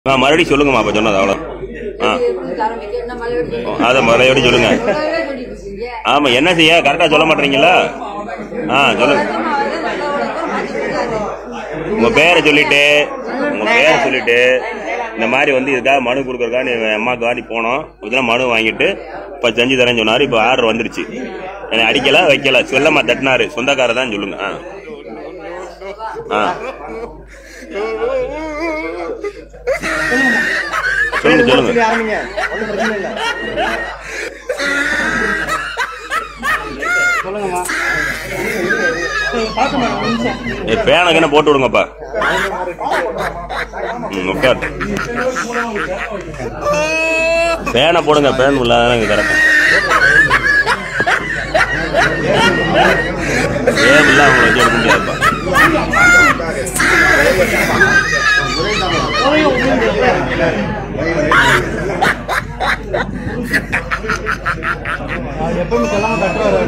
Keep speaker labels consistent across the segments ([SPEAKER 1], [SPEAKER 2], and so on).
[SPEAKER 1] ஆ மறுபடியும் சொல்லுங்கம்மா அப்போ சொன்னது அவ்வளோ ஆ அதை மறுபடியும் சொல்லுங்க ஆமாம் என்ன செய்ய கரெக்டாக சொல்ல மாட்டீங்களா ஆ சொல்லுங்க உங்கள் பேரை சொல்லிட்டு உங்கள் பேரை சொல்லிட்டு இந்த மாதிரி வந்து இதுக்காக மனு கொடுக்குறக்கா நீ அம்மாவுக்கு வாடி போனோம் இதெல்லாம் மனு வாங்கிட்டு இப்போ செஞ்சு தரேன்னு சொன்னார் இப்போ ஆர்டர் வந்துருச்சு என்னை அடிக்கல வைக்கல சொல்லம்மா தட்டினாரு சொந்தக்காரர் தான் சொல்லுங்க ஆ ஆ சொல்லுங்க சொல்லுங்க
[SPEAKER 2] சொல்லி ஆரம்பிங்க ஒன்றும் பிரச்சனை இல்லை சொல்லுங்கம்மா
[SPEAKER 1] ஏ பேனக்கு என்ன போட்டு விடுங்கப்பா ம் உட்கார் பேனை போடுங்க பேன் இல்லாத இங்கே கிடக்கும் பேன் இல்லாம அவங்களை வச்சு எடுக்க முடியாதுப்பா
[SPEAKER 2] எப்பவுமே சொல்லாம கட்டுவார்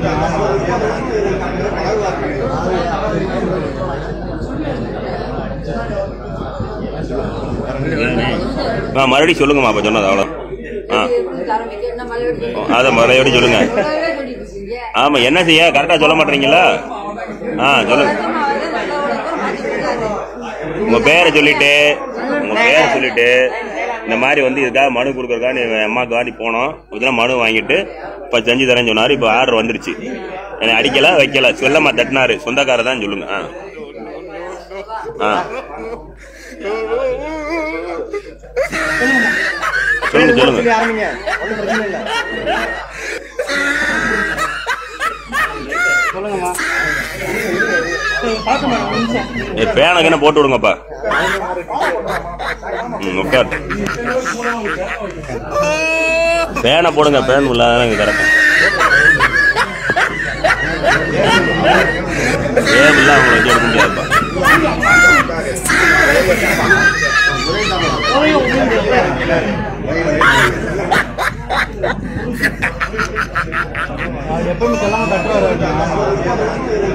[SPEAKER 1] ஆ மறுபடியும் சொல்லுங்கம்மா அப்போ சொன்னது அவ்வளோ ஆ அதை மறுபடியும் சொல்லுங்க ஆமாம் என்ன செய்ய கரெக்டாக சொல்ல மாட்டீங்களா ஆ சொல்லுங்க உங்கள் பேரை சொல்லிட்டு உங்கள் பேரை சொல்லிட்டு இந்த மாதிரி வந்து இதுக்காக மனு கொடுக்குறக்கா நீ அம்மாவுக்கு வாடி போனோம் இதெல்லாம் மனு வாங்கிட்டு இப்போ செஞ்சு தரேன்னு சொன்னார் இப்போ ஆர்டர் வந்துருச்சு என்னை அடிக்கல வைக்கல சொல்லம்மா தட்டினாரு சொந்தக்காரர் தான் சொல்லுங்க ஆ ஆ சொல்லுங்க சொல்லுங்க
[SPEAKER 2] சொல்லி ஆரம்பிங்க ஒன்றும் பிரச்சனை இல்லை சொல்லுங்கம்மா
[SPEAKER 1] ஏ பேனக்கு என்ன போட்டு விடுங்கப்பா ம் உட்கார் பேனை போடுங்க பேன் இல்லாத இங்கே கிடக்கும் பேன் இல்லாம அவங்களை வச்சு எடுக்க முடியாதுப்பா
[SPEAKER 2] எப்பவுமே சொல்லாம கட்டுவார்